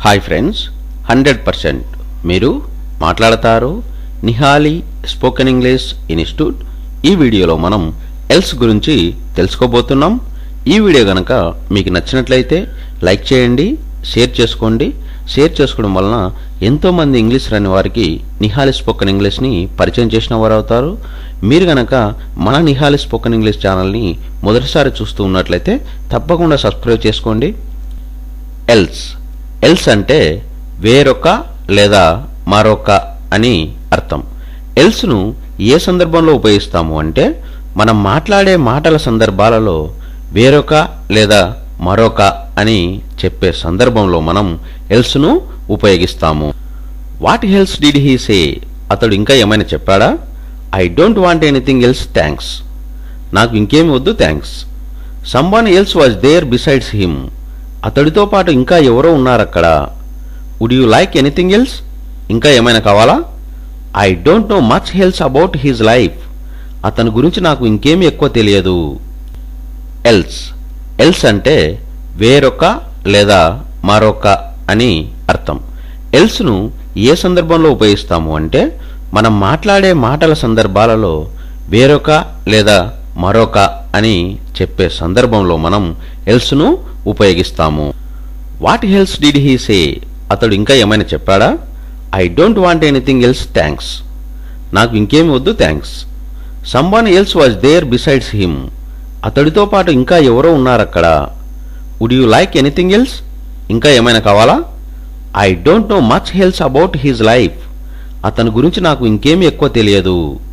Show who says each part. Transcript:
Speaker 1: hi friends hundred percent మీరు మాట్లాడతారు నిహాలి spoken English institute ఈ వీడియోలో మనం ఎల్స్ గురించి తెలుసుకోబోతున్నాం ఈ వీడియో గనక మీకు నచ్చినట్లయితే లైక్ చేయండి షేర్ చేసుకోండి షేర్ చేసుకోవడం వలన ఎంతోమంది ఇంగ్లీష్ రాని వారికి నిహాలి స్పోకెన్ ఇంగ్లీష్ని పరిచయం చేసిన వారు అవుతారు మీరు గనక మన నిహాలి స్పోకెన్ ఇంగ్లీష్ ఛానల్ని మొదటిసారి చూస్తూ ఉన్నట్లయితే తప్పకుండా సబ్స్క్రైబ్ చేసుకోండి ఎల్స్ ఎల్స్ అంటే వేరొక లేదా మరొక అని అర్థం ఎల్స్ను ఏ సందర్భంలో ఉపయోగిస్తాము అంటే మనం మాట్లాడే మాటల సందర్భాలలో వేరొక లేదా మరొక అని చెప్పే సందర్భంలో మనం ఎల్స్ను ఉపయోగిస్తాము what else did he say అతడు ఇంకా ఏమైనా చెప్పాడా I don't want anything else thanks నాకు ఇంకేమి వద్దు thanks someone else was there besides him అతడితో పాటు ఇంకా ఎవరో ఉన్నారక్కడ would you like anything else ఇంకా ఏమైనా కావాలా I don't know much else about his life అతని గురించి నాకు ఇంకేమీ ఎక్కువ తెలియదు ఎల్స్ ఎల్స్ అంటే వేరొక లేదా మరొక అని అర్థం ఎల్స్ను ఏ సందర్భంలో ఉపయోగిస్తాము అంటే మనం మాట్లాడే మాటల సందర్భాలలో వేరొక లేదా మరొక అని చెప్పే సందర్భంలో మనం ఎల్స్ను ఉపయోగిస్తాము what else did he say అతడు ఇంకా ఏమైనా చెప్పాడా I don't want anything else thanks నాకు ఇంకేమి వద్దు thanks someone else was there besides him అతడితో పాటు ఇంకా ఎవరో ఉన్నారక్కడ would you like anything else ఇంకా ఏమైనా కావాలా I don't know much else about his life అతని గురించి నాకు ఇంకేమీ ఎక్కువ తెలియదు